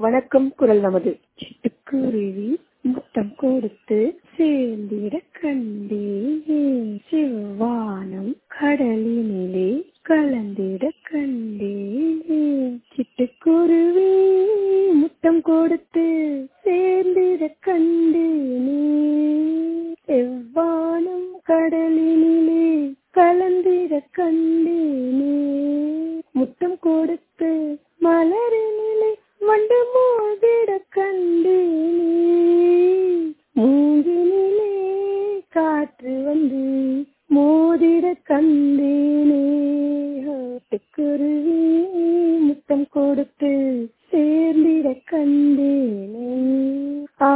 வணக்கம் குரல் நமது சிட்டுக்குருவி முத்தம் கொடுத்து சேர்ந்திட கண்டே செவ்வானம் கடலினிலே கலந்திட கண்டே சிட்டுக்குருவி முத்தம் கொடுத்து சேர்ந்திட கண்டேனே செவ்வானம் கடலினிலே கலந்திட கண்டேனே முத்தம் கொடுத்து மலரினிலே வண்டு மோதிட கண்டேனே மூங்கினிலே காற்று வந்து மோதிட கண்டேனே குருவி முத்தம் கொடுத்து சேர்ந்திட கண்டேனே ஆ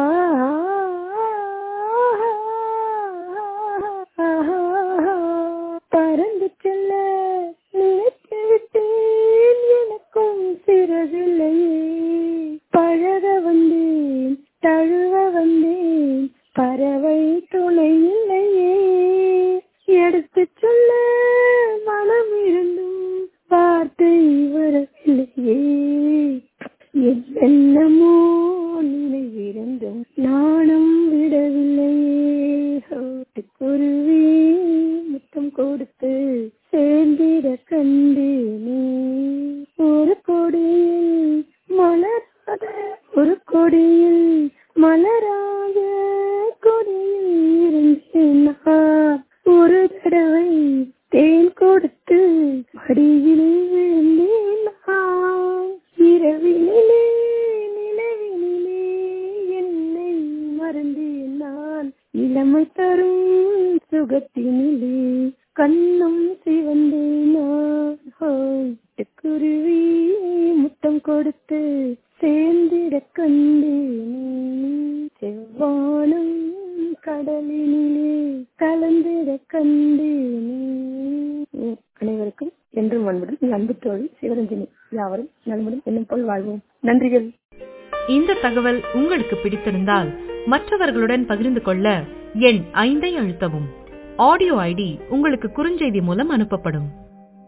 பறந்து செல்ல நினைத்து விட்டேன் எனக்கும் சிறதில்லையே பழக வந்தேன் தழுவ வந்தேன் பறவை துணை இல்லையே எடுத்து சொல்ல மனம் இருந்தும் வார்த்தை வரவில்லையே என்னென்னமோ நினைவிருந்தும் நானும் விடவில்லையே குருவி முத்தம் கொடுத்து சேர்ந்திட கண்டேனே ஒரு கொடியில் மலராத ஒரு கொடியில் மலராத கொடியில் இருந்தேன் நான். ஒரு தடவை தேன் கொடுத்து மடியில் விழுந்தேன் நான். இரவினிலே நிலவினிலே என்னை மறந்தேன் நான் இளமை தரும் சுகத்தினிலே கண்ணம் சிவந்தேன் நான் ஹோய், குருவி முத்தம் கொடுத்து சேர்ந்திட கண்டேனே செவ்வானம் கடலினிலே கலந்திட கண்டேனே அனைவருக்கும் என்றும் அன்புடன் அன்பு தோழி சிவரஞ்சனி யாவரும் நலமுடன் என்னும் போல் வாழ்வோம் நன்றிகள் இந்த தகவல் உங்களுக்கு பிடித்திருந்தால் மற்றவர்களுடன் பகிர்ந்து கொள்ள எண் ஐந்தை அழுத்தவும் ஆடியோ ஐடி உங்களுக்கு குறுஞ்செய்தி மூலம் அனுப்பப்படும்